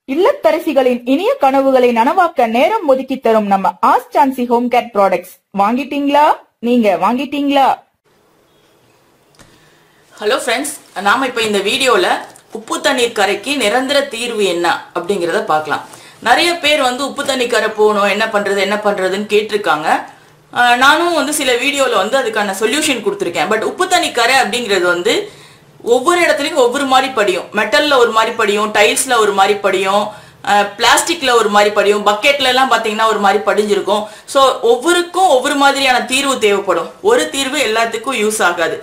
இல்லத்தரசிகளின் இனிய கனவுகளை நனவாக்க நேரம் ஒதுக்கி தரும் நம்ம Aastanchi home care products வாங்கிட்டீங்களா நீங்க வாங்கிட்டீங்களா ஹலோ ஃப்ரெண்ட்ஸ் நாம இப்போ இந்த வீடியோவில் உப்பு தண்ணீர் கரைக்கு நிரந்தர தீர்வு என்ன அப்படிங்கிறத பார்க்கலாம் நிறைய பேர் வந்து உப்பு தண்ணி கரை போகணும் என்ன பண்ணுறது என்ன பண்ணுறதுன்னு கேட்டிருக்காங்க ஆஹ் நானும் வந்து சில வீடியோவில் வந்து அதுக்கான சொல்யூஷன் கொடுத்துருக்கேன் பட் உப்பு தண்ணி கரை அப்படிங்கிறது வந்து ஒவ்வொரு இடத்துலையும் ஒவ்வொரு மாதிரி படியும் மெட்டலில் ஒரு மாதிரி படியும் டைல்ஸில் ஒரு மாதிரி படியும் பிளாஸ்டிக்ல ஒரு மாதிரி படியும் பக்கெட்ல எல்லாம் பாத்தீங்கன்னா ஒரு மாதிரி படிஞ்சிருக்கும் ஸோ ஒவ்வொருக்கும் ஒவ்வொரு மாதிரியான தீர்வு தேவைப்படும் ஒரு தீர்வு எல்லாத்துக்கும் யூஸ் ஆகாது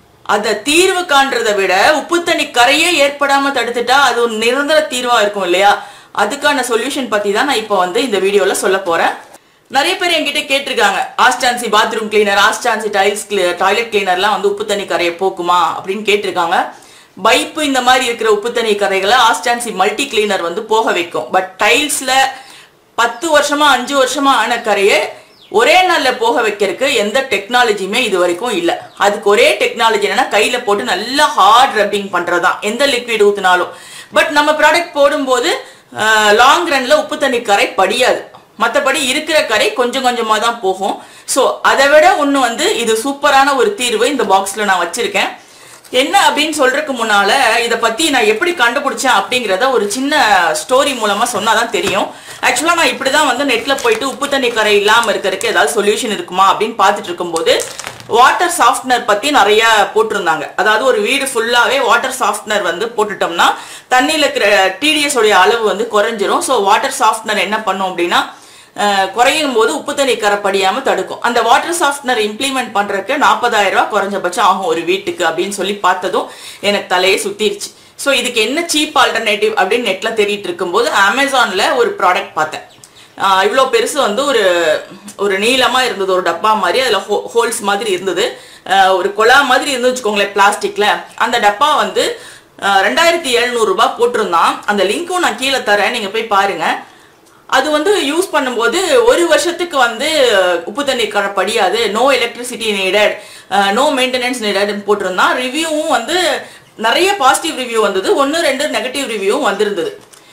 அத தீர்வு காண்றதை விட உப்பு தண்ணி கரையே ஏற்படாம தடுத்துட்டா அது ஒரு நிரந்தர தீர்வா இருக்கும் இல்லையா அதுக்கான சொல்யூஷன் பத்தி தான் நான் இப்போ வந்து இந்த வீடியோல சொல்ல போறேன் நிறைய பேர் என்கிட்ட கேட்டிருக்காங்க Aastanchi bathroom cleaner Aastanchi tiles toilet கிளீனர்லாம் வந்து உப்பு தண்ணி கரையை போக்குமா அப்படின்னு கேட்டிருக்காங்க பைப்பு இந்த மாதிரி இருக்கிற உப்பு தண்ணி கரைகளை ஆஸ்டான்சி மல்டி கிளீனர் வந்து போக வைக்கும் பட் டைல்ஸ்ல பத்து வருஷமா அஞ்சு வருஷமா ஆன கரையை ஒரே நாள்ல போக வைக்கிறதுக்கு எந்த டெக்னாலஜியுமே இது வரைக்கும் இல்ல அதுக்கு ஒரே டெக்னாலஜி என்னன்னா கையில போட்டு நல்லா ஹார்ட் ரப்பிங் பண்றதுதான் எந்த லிக்விட் ஊத்தினாலும் பட் நம்ம ப்ராடக்ட் போடும்போது லாங் ரன்ல உப்பு தண்ணி கரை படியாது மற்றபடி இருக்கிற கரை கொஞ்சம் கொஞ்சமா தான் போகும் ஸோ அதை விட ஒன்று வந்து இது சூப்பரான ஒரு தீர்வு இந்த பாக்ஸ்ல நான் வச்சிருக்கேன் என்ன அப்படின்னு சொல்றதுக்கு முன்னால இதை பத்தி நான் எப்படி கண்டுபிடிச்சேன் அப்படிங்கிறத ஒரு சின்ன ஸ்டோரி மூலமா சொன்னாதான் தெரியும் ஆக்சுவலா நான் இப்படிதான் வந்து நெட்ல போயிட்டு உப்பு தண்ணி கரை இல்லாம இருக்கிறதுக்கு ஏதாவது சொல்யூஷன் இருக்குமா அப்படின்னு பார்த்துட்டு இருக்கும்போது வாட்டர் சாஃப்ட்னர் பத்தி நிறைய போட்டிருந்தாங்க அதாவது ஒரு வீடு ஃபுல்லாவே வாட்டர் சாஃப்ட்னர் வந்து போட்டுட்டோம்னா தண்ணியில இருக்கிற டிடிஎஸ் உடைய அளவு வந்து குறைஞ்சிரும் ஸோ வாட்டர் சாஃப்ட்னர் என்ன பண்ணும் அப்படின்னா அஹ், குறையும் போது உப்பு தண்ணி கரை படியாம தடுக்கும் அந்த வாட்டர் சாஃப்ட்னர் இம்ப்ளிமெண்ட் பண்றதுக்கு நாற்பதாயிரம் ரூபாய் குறைஞ்சபட்சம் ஆகும் ஒரு வீட்டுக்கு அப்படின்னு சொல்லி பார்த்ததும் எனக்கு தலையே சுத்திருச்சு ஸோ இதுக்கு என்ன சீப் ஆல்டர்னேட்டிவ் அப்படின்னு நெட்ல தேடிட்டு இருக்கும்போது அமேசான்ல ஒரு ப்ராடக்ட் பார்த்தேன் ஆஹ் இவ்வளோ பெருசு வந்து ஒரு ஒரு நீளமா இருந்தது ஒரு டப்பா மாதிரி அதில் ஹோ ஹோல்ஸ் மாதிரி இருந்தது ஆஹ் ஒரு கொலா மாதிரி இருந்து வச்சுக்கோங்களேன் பிளாஸ்டிக்ல அந்த டப்பா வந்து ஆஹ் ரெண்டாயிரத்தி எழுநூறு ரூபாய் போட்டிருந்தான் அந்த லிங்க்கும் நான் கீழே தரேன் நீங்க போய் பாருங்க அது வந்து யூஸ் பண்ணும்போது ஒரு வருஷத்துக்கு வந்து உப்பு தண்ணி கரை படியாது no electricity needed no maintenance நீடட்னு போட்டிருந்தான் ரிவ்யூவும் வந்து நிறைய பாசிட்டிவ் ரிவ்யூ வந்தது ஒன்று ரெண்டு நெகட்டிவ் ரிவ்யூவும் வந்திருந்தது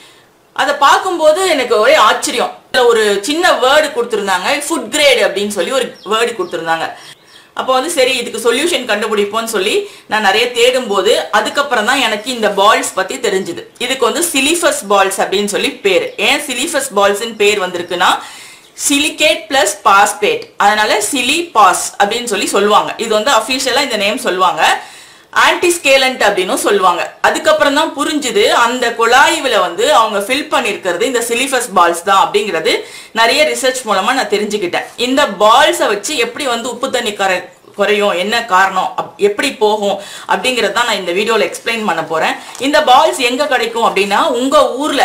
அதை பார்க்கும்போது எனக்கு ஒரே ஆச்சரியம் இதுல ஒரு சின்ன வேர்டு கொடுத்துருந்தாங்க ஃபுட் கிரேட் அப்படின்னு சொல்லி ஒரு வேர்டு கொடுத்துருந்தாங்க அப்போ வந்து சரி இதுக்கு சொல்யூஷன் கண்டுபிடிப்போம்னு சொல்லி நான் நிறைய தேடும் போது அதுக்கப்புறம் தான் எனக்கு இந்த பால்ஸ் பத்தி தெரிஞ்சுது இதுக்கு வந்து சிலிஃபஸ் பால்ஸ் அப்படின்னு சொல்லி பேர் ஏன் சிலிஃபஸ் பால்ஸ்னு பேர் வந்திருக்குன்னா சிலிகேட் பிளஸ் பாஸ்பேட் அதனால சிலி பாஸ் அப்படின்னு சொல்லி சொல்லுவாங்க இது வந்து அஃபிஷியலா இந்த நேம் சொல்லுவாங்க ஆன்டிஸ்கேலண்ட் அப்படின்னு சொல்லுவாங்க அதுக்கப்புறம் தான் புரிஞ்சுது அந்த குழாய்வுல வந்து அவங்க ஃபில் பண்ணிருக்கிறது இந்த சிலிஃபஸ் பால்ஸ் தான் அப்படிங்கிறது நிறைய ரிசர்ச் மூலமா நான் தெரிஞ்சுக்கிட்டேன் இந்த பால்ஸை வச்சு எப்படி வந்து உப்பு தண்ணி கரை குறையும் என்ன காரணம் அப்- எப்படி போகும் அப்படிங்கறத தான் நான் இந்த வீடியோல எக்ஸ்பிளைன் பண்ண போறேன் இந்த பால்ஸ் எங்க கிடைக்கும் அப்படின்னா உங்க ஊர்ல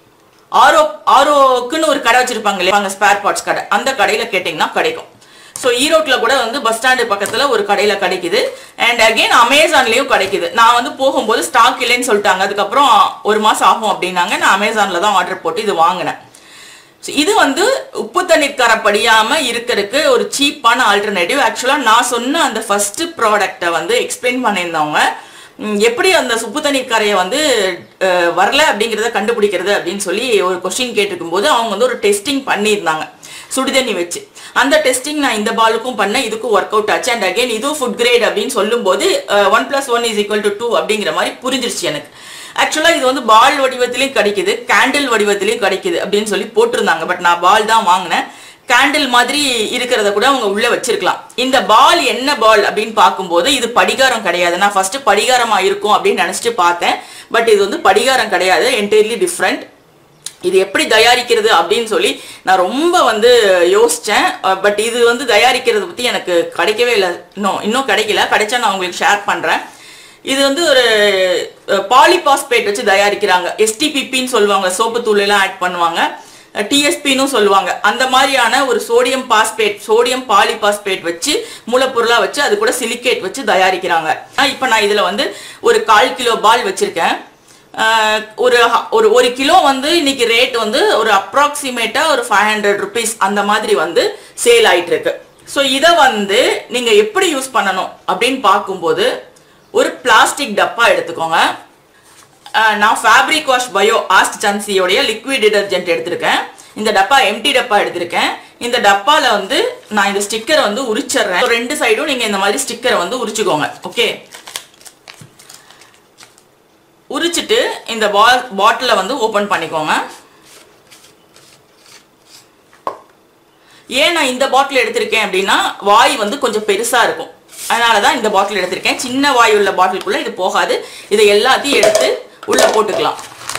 ஆரோ ஆரோக்குன்னு ஒரு கடை வச்சிருப்பாங்க இல்லையா ஸ்பேர் பார்ட்ஸ் கடை அந்த கடையில கேட்டிங்கன்னா கிடைக்கும் ஸோ ஈரோட்ல கூட வந்து பஸ் ஸ்டாண்டு பக்கத்துல ஒரு கடையில கிடைக்குது அண்ட் அகைன் அமேசான்லயும் கிடைக்குது நான் வந்து போகும்போது ஸ்டாக் இல்லைன்னு சொல்லிட்டாங்க அதுக்கப்புறம் ஒரு மாசம் ஆகும் அப்படின்னாங்க நான் அமேசான்ல தான் ஆர்டர் போட்டு இது வாங்கினேன் So, இது வந்து உப்பு தண்ணீர் கரை படியாம இருக்கிறதுக்கு ஒரு சீப்பான ஆல்டர்னேட்டிவ் ஆக்சுவலா நான் சொன்ன அந்த ஃபர்ஸ்ட் ப்ராடக்ட்டை வந்து எக்ஸ்பிளைன் பண்ணியிருந்தவங்க ம், எப்படி அந்த உப்பு தண்ணீர் கரையை வந்து அஹ், வரல அப்படிங்கிறத கண்டுபிடிக்கிறது அப்படின்னு சொல்லி ஒரு கொஸ்டின் கேட்டிருக்கும் போது அவங்க வந்து ஒரு டெஸ்டிங் பண்ணியிருந்தாங்க சுடுதண்ணி வச்சு அந்த டெஸ்டிங் நான் இந்த பாலுக்கும் பண்ணேன் இதுக்கும் ஒர்க் அவுட் ஆச்சு அண்ட் அகைன் இதுவும் ஃபுட் கிரேட் அப்படின்னு சொல்லும்போது one plus one is equal to two அப்படிங்கிற மாதிரி புரிஞ்சிருச்சு எனக்கு ஆக்சுவலா இது வந்து பால் வடிவத்திலையும் கிடைக்குது கேண்டில் வடிவத்திலையும் கிடைக்குது அப்படின்னு சொல்லி போட்டிருந்தாங்க பட் நான் பால் தான் வாங்கினேன் கேண்டில் மாதிரி இருக்கிறத கூட அவங்க உள்ள வச்சிருக்கலாம் இந்த பால் என்ன பால் அப்படின்னு பார்க்கும்போது இது படிகாரம் கிடையாது நான் ஃபர்ஸ்ட் படிகாரமா இருக்கும் அப்படின்னு நினைச்சிட்டு பார்த்தேன் பட் இது வந்து படிகாரம் கிடையாது என்டையர்லி டிஃப்ரெண்ட் இது எப்படி தயாரிக்கிறது அப்படின்னு சொல்லி நான் ரொம்ப வந்து யோசிச்சேன் பட் இது வந்து தயாரிக்கிறது பத்தி எனக்கு கிடைக்கவே இல்லை இன்னும் இன்னும் கிடைக்கல கிடைச்சா நான் உங்களுக்கு ஷேர் பண்றேன் இது வந்து ஒரு பாலிபாஸ்பேட் வச்சு தயாரிக்கிறாங்க எஸ்டிபிபின்னு சொல்லுவாங்க சோப்பு தூள் எல்லாம் ஆட் பண்ணுவாங்க டிஎஸ்பின்னு சொல்லுவாங்க அந்த மாதிரியான ஒரு சோடியம் பாஸ்பேட் சோடியம் பாலிபாஸ்பேட் வச்சு மூலப்பொருளா வச்சு அது கூட சிலிக்கேட் வச்சு தயாரிக்கிறாங்க இப்போ நான் இதுல வந்து ஒரு கால் கிலோ பால் வச்சிருக்கேன் ஆஹ் ஒரு ஹ- ஒரு ஒரு கிலோ வந்து இன்னைக்கு ரேட் வந்து ஒரு அப்ராக்சிமேட்டா ஒரு ஃபைவ் ஹண்ட்ரட் ருபீஸ் அந்த மாதிரி வந்து சேல் ஆயிட்டு இருக்கு ஸோ இதை வந்து நீங்க எப்படி யூஸ் பண்ணணும் அப்படின்னு பார்க்கும்போது ஒரு பிளாஸ்டிக் டப்பா எடுத்துக்கோங்க அஹ், நான் ஃபேப்ரிக் வாஷ் பயோ ஆஸ்ட் சான்சியோடைய லிக்விட் டிடர்ஜென்ட் எடுத்திருக்கேன் இந்த டப்பா எம்டி டப்பா எடுத்திருக்கேன் இந்த டப்பால வந்து நான் இந்த ஸ்டிக்கரை வந்து உரிச்சிடுறேன் So, ரெண்டு சைடும் நீங்க இந்த மாதிரி ஸ்டிக்கரை வந்து உரிச்சுக்கோங்க ஓகே உரிச்சிட்டு இந்த பால் பாட்டிலை வந்து ஓபன் பண்ணிக்கோங்க ஏன் நான் இந்த பாட்டில் எடுத்திருக்கேன் அப்படின்னா வாய் வந்து கொஞ்சம் பெருசா இருக்கும் அதனால தான் இந்த பாட்டில் எடுத்திருக்கேன் சின்ன வாய் உள்ள பாட்டிலுக்குள்ள இது போகாது இதை எல்லாத்தையும் எடுத்து உள்ள போட்டுக்கலாம்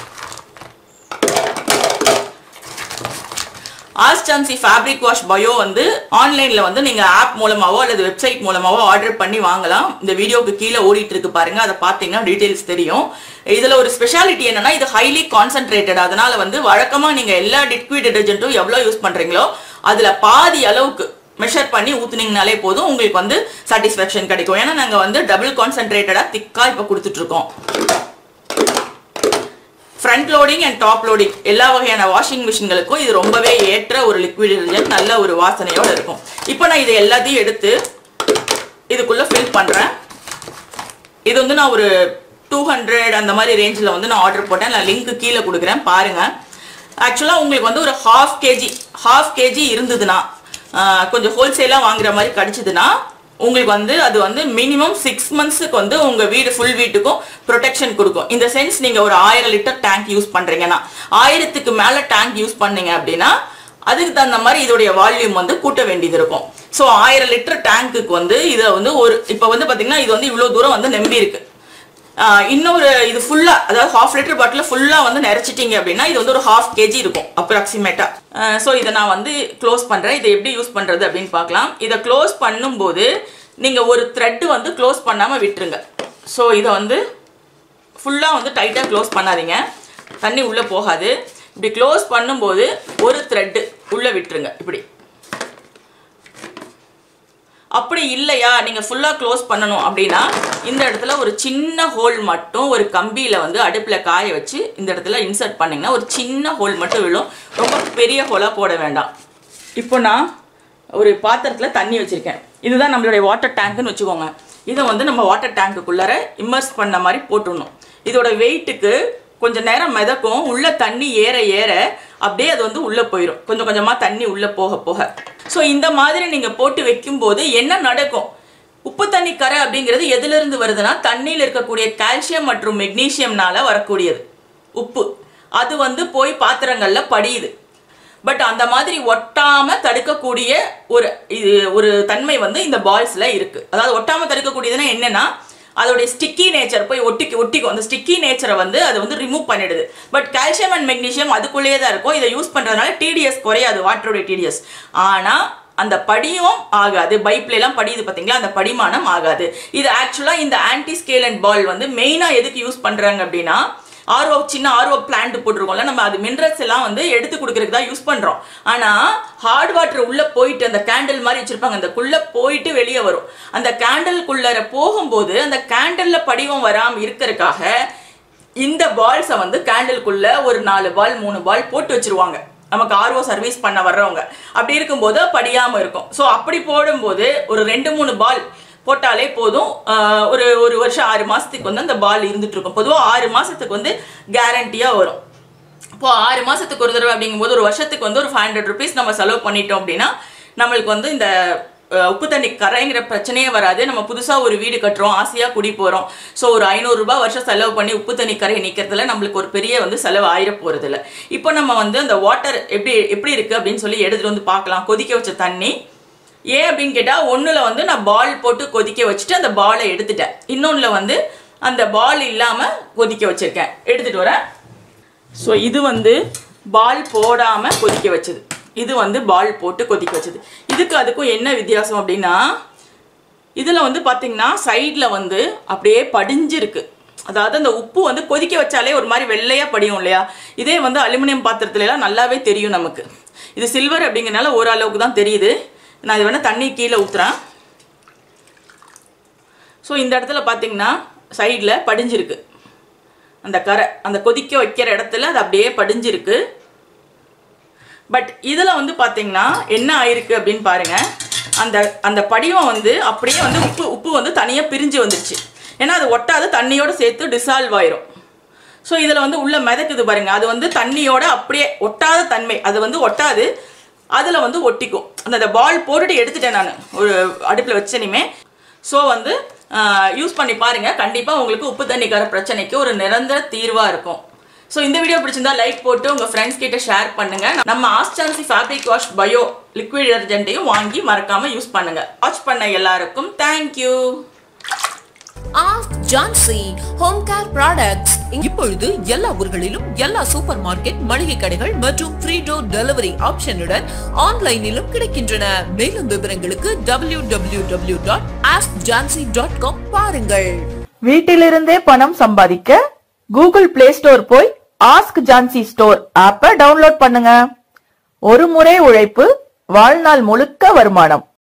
ஆஸ்டான்சி ஃபேப்ரிக் வாஷ் பயோ வந்து ஆன்லைன்ல வந்து நீங்க ஆப் மூலமாவோ அல்லது வெப்சைட் மூலமாவோ ஆர்டர் பண்ணி வாங்கலாம் இந்த வீடியோக்கு கீழே ஓடிட்டு இருக்கு பாருங்க அதை பார்த்தீங்கன்னா டீடைல்ஸ் தெரியும் இதுல ஒரு ஸ்பெஷாலிட்டி என்னன்னா இது ஹைலி கான்சென்ட்ரேட்டட் அதனால வந்து வழக்கமா நீங்க எல்லா லிக்விட் டிடர்ஜென்ட்டும் எவ்வளவு யூஸ் பண்றீங்களோ அதுல பாதி அளவுக்கு மெஷர் பண்ணி ஊத்துனீங்கனாலே போதும் உங்களுக்கு வந்து சாட்டிஸ்ஃபேக்ஷன் கிடைக்கும் ஏன்னா நாங்க வந்து டபுள் கான்சென்ட்ரேட்டடா திக்கா இப்ப கொடுத்துட்டு இருக்கோம் front loading and top loading எல்லா வகையான வாஷிங் மிஷின்களுக்கும் இது ரொம்பவே ஏற்ற ஒரு லிக்விட் டிடர்ஜென்ட் நல்ல ஒரு வாசனையோட இருக்கும் இப்போ நான் இதை எல்லாத்தையும் எடுத்து இதுக்குள்ள ஃபில் பண்றேன் இது வந்து நான் ஒரு டூ ஹண்ட்ரட் அந்த மாதிரி ரேஞ்சில் வந்து நான் ஆர்டர் போட்டேன் நான் லிங்க் கீழே கொடுக்குறேன் பாருங்க ஆக்சுவலாக உங்களுக்கு வந்து ஒரு ஹாஃப் கேஜி ஹாஃப் கேஜி இருந்ததுன்னா ஆஹ், கொஞ்சம் ஹோல்சேலாக வாங்குற மாதிரி கிடைச்சதுன்னா உங்களுக்கு வந்து அது வந்து மினிமம் சிக்ஸ் மந்த்ஸுக்கு வந்து உங்க வீடு ஃபுல் வீட்டுக்கும் ப்ரொடெக்ஷன் கொடுக்கும் இந்த சென்ஸ் நீங்க ஒரு ஆயிரம் லிட்டர் டேங்க் யூஸ் பண்றீங்கன்னா ஆயிரத்துக்கு மேல டேங்க் யூஸ் பண்ணீங்க அப்படின்னா அதுக்கு தகுந்த மாதிரி இதோடைய வால்யூம் வந்து கூட்ட வேண்டியது இருக்கும் ஸோ ஆயிரம் லிட்டர் டேங்க்குக்கு வந்து இதை வந்து ஒரு இப்போ வந்து பாத்தீங்கன்னா இது வந்து இவ்வளோ தூரம் வந்து நம்பி இருக்கு ஆஹ் இன்னொரு இது ஃபுல்லா அதாவது ஹாஃப் லிட்டர் பாட்டில் ஃபுல்லா வந்து நிறைச்சிட்டீங்க அப்படின்னா இது வந்து ஒரு ஹாஃப் கேஜி இருக்கும் அப்ராக்சிமேட்டா ஸோ இதை நான் வந்து க்ளோஸ் பண்றேன் இதை எப்படி யூஸ் பண்றது அப்படின்னு பார்க்கலாம் இதை க்ளோஸ் பண்ணும்போது நீங்க ஒரு த்ரெட் வந்து க்ளோஸ் பண்ணாம விட்டுருங்க ஸோ இதை வந்து ஃபுல்லா வந்து டைட்டா க்ளோஸ் பண்ணாதீங்க தண்ணி உள்ள போகாது இப்படி க்ளோஸ் பண்ணும்போது ஒரு த்ரெட்டு உள்ள விட்டுருங்க இப்படி அப்படி இல்லையா நீங்க ஃபுல்லா க்ளோஸ் பண்ணணும் அப்படின்னா இந்த இடத்துல ஒரு சின்ன ஹோல் மட்டும் ஒரு கம்பியில வந்து அடுப்புல காய வச்சு இந்த இடத்துல இன்சர்ட் பண்ணீங்கன்னா ஒரு சின்ன ஹோல் மட்டும் விழும் ரொம்ப பெரிய ஹோலா போட வேண்டாம் இப்போ நான் ஒரு பாத்திரத்துல தண்ணி வச்சிருக்கேன் இதுதான் நம்மளுடைய வாட்டர் டேங்க்னு வச்சுக்கோங்க இதை வந்து நம்ம வாட்டர் டேங்க்குள்ளார இம்மர்ஸ் பண்ண மாதிரி போட்டுடணும் இதோட வெயிட்டுக்கு கொஞ்ச நேரம் மிதக்கும் உள்ள தண்ணி ஏற ஏற அப்படியே அது வந்து உள்ள போயிடும் கொஞ்சம் கொஞ்சமா தண்ணி உள்ள போக போக ஸோ இந்த மாதிரி நீங்க போட்டு வைக்கும்போது என்ன நடக்கும் உப்பு தண்ணி கரை அப்படிங்கிறது எதுல இருந்து வருதுன்னா தண்ணியில் இருக்கக்கூடிய கால்சியம் மற்றும் மெக்னீசியம்னால வரக்கூடியது உப்பு அது வந்து போய் பாத்திரங்கள்ல படியுது பட் அந்த மாதிரி ஒட்டாம தடுக்கக்கூடிய ஒரு இது ஒரு தன்மை வந்து இந்த பால்ஸ்ல இருக்கு அதாவது ஒட்டாம தடுக்கக்கூடியதுன்னா என்னன்னா அதோடைய ஸ்டிக்கி நேச்சர் போய் ஒட்டிக்கு ஒட்டிக்கும் அந்த ஸ்டிக்கி நேச்சரை வந்து அது வந்து ரிமூவ் பண்ணிடுது பட் கால்சியம் அண்ட் மெக்னீசியம் அதுக்குள்ளேயே தான் இருக்கும் இதை யூஸ் பண்றதுனால டிடிஎஸ் குறையாது வாட்டருடைய டிடிஎஸ் ஆனா அந்த படியும் ஆகாது பைப்ல எல்லாம் படியுது பாத்தீங்களா அந்த படிமானம் ஆகாது இது ஆக்சுவலா இந்த ஆன்டி ஸ்கேல் அண்ட் பால் வந்து மெயினா எதுக்கு யூஸ் பண்றாங்க அப்படின்னா ஆர்ஓ சின்ன ஆர்ஓ பிளான்ட் போட்டிருக்கோம்ல நம்ம அது மினரல்ஸ் எல்லாம் வந்து எடுத்து கொடுக்கறதுக்கு தான் யூஸ் பண்றோம் ஆனா ஹார்ட் வாட்டர் உள்ள போயிட்டு அந்த கேண்டில் மாதிரி வச்சிருப்பாங்க அந்த குள்ள போயிட்டு வெளியே வரும் அந்த கேண்டில்குள்ளர போகும்போது அந்த கேண்டில்ல படிவம் வராம இருக்கறதுக்காக இந்த பால்ஸை வந்து கேண்டில்குள்ள ஒரு நாலு பால் மூணு பால் போட்டு வச்சிருவாங்க நமக்கு ஆர்ஓ சர்வீஸ் பண்ண வர்றவங்க அப்படி இருக்கும்போது படியாம இருக்கும் ஸோ அப்படி போடும்போது ஒரு ரெண்டு மூணு பால் போட்டாலே போதும் ஆஹ் ஒரு ஒரு வருஷம் ஆறு மாசத்துக்கு வந்து அந்த பால் இருந்துட்டு இருக்கும் பொதுவாக ஆறு மாசத்துக்கு வந்து கேரண்டியா வரும் இப்போ ஆறு மாசத்துக்கு ஒரு தடவை அப்படிங்கும்போது ஒரு வருஷத்துக்கு வந்து ஒரு ஃபைவ் ஹண்ட்ரட் ருபீஸ் நம்ம செலவு பண்ணிட்டோம் அப்படின்னா நம்மளுக்கு வந்து இந்த அஹ், உப்பு தண்ணி கரைங்கிற பிரச்சனையே வராது நம்ம புதுசா ஒரு வீடு கட்டுறோம் ஆசையா குடி போறோம் ஸோ ஒரு ஐநூறு ரூபாய் வருஷம் செலவு பண்ணி உப்பு தண்ணி கரை நிக்கிறதுல நம்மளுக்கு ஒரு பெரிய வந்து செலவு ஆயிர போறது இல்ல இப்போ நம்ம வந்து அந்த வாட்டர் எப்படி எப்படி இருக்கு அப்படின்னு சொல்லி எடுத்துட்டு வந்து பார்க்கலாம் கொதிக்க வச்ச தண்ணி ஏன் அப்படின்னு கேட்டா ஒண்ணுல வந்து நான் பால் போட்டு கொதிக்க வச்சுட்டு அந்த பாலை எடுத்துட்டேன் இன்னொன்னுல வந்து அந்த பால் இல்லாம கொதிக்க வச்சிருக்கேன் எடுத்துட்டு வரேன் ஸோ இது வந்து பால் போடாம கொதிக்க வச்சது இது வந்து பால் போட்டு கொதிக்க வச்சது இதுக்கு அதுக்கும் என்ன வித்தியாசம் அப்படின்னா இதுல வந்து பாத்தீங்கன்னா சைடுல வந்து அப்படியே படிஞ்சிருக்கு அதாவது அந்த உப்பு வந்து கொதிக்க வச்சாலே ஒரு மாதிரி வெள்ளையா படியும் இல்லையா இதே வந்து அலுமினியம் பாத்திரத்துல எல்லாம் நல்லாவே தெரியும் நமக்கு இது சில்வர் அப்படிங்கறனால ஓரளவுக்கு தான் தெரியுது நான் இது வேணா தண்ணி கீழே ஊத்துறேன் ஸோ இந்த இடத்துல பார்த்தீங்கன்னா சைடில் படிஞ்சிருக்கு அந்த கரை அந்த கொதிக்க வைக்கிற இடத்துல அது அப்படியே படிஞ்சிருக்கு பட் இதில் வந்து பார்த்தீங்கன்னா என்ன ஆயிருக்கு அப்படின்னு பாருங்க அந்த அந்த படிவம் வந்து அப்படியே வந்து உப்பு உப்பு வந்து தனியாக பிரிஞ்சு வந்துருச்சு ஏன்னா அது ஒட்டாத தண்ணியோட சேர்த்து டிசால்வ் ஆயிரும் ஸோ இதில் வந்து உள்ள மிதக்குது பாருங்க அது வந்து தண்ணியோட அப்படியே ஒட்டாத தன்மை அது வந்து ஒட்டாது அதில் வந்து ஒட்டிக்கும் அந்த பால் போட்டுட்டு எடுத்துட்டேன் நான் ஒரு அடுப்பில் வச்சனிமே ஸோ வந்து யூஸ் பண்ணி பாருங்க கண்டிப்பாக உங்களுக்கு உப்பு தண்ணிக்கார பிரச்சனைக்கு ஒரு நிரந்தர தீர்வாக இருக்கும் ஸோ இந்த வீடியோ பிடிச்சிருந்தா லைக் போட்டு உங்க ஃப்ரெண்ட்ஸ் கிட்ட ஷேர் பண்ணுங்க நம்ம Aastanchi fabric wash bio liquid டிடர்ஜென்ட்டையும் வாங்கி மறக்காம யூஸ் பண்ணுங்க வாட்ச் பண்ண எல்லாருக்கும் thank you Aastanchi home care products இப்பொழுது எல்லா ஊர்களிலும் எல்லா சூப்பர் மார்க்கெட் மளிகை கடைகள் மற்றும் ஃப்ரீ டோர் டெலிவரி ஆப்ஷனுடன் ஆன்லைனிலும் கிடைக்கின்றன மேலும் விவரங்களுக்கு W W W dot Aastanchi dot com பாருங்கள் வீட்டிலிருந்தே பணம் சம்பாதிக்க கூகுள் பிளே ஸ்டோர் போய் ஆஸ்க் ஜான்சி ஸ்டோர் ஆப்பை டவுன்லோட் பண்ணுங்க ஒரு முறை உழைப்பு வாழ்நாள் முழுக்க வருமானம்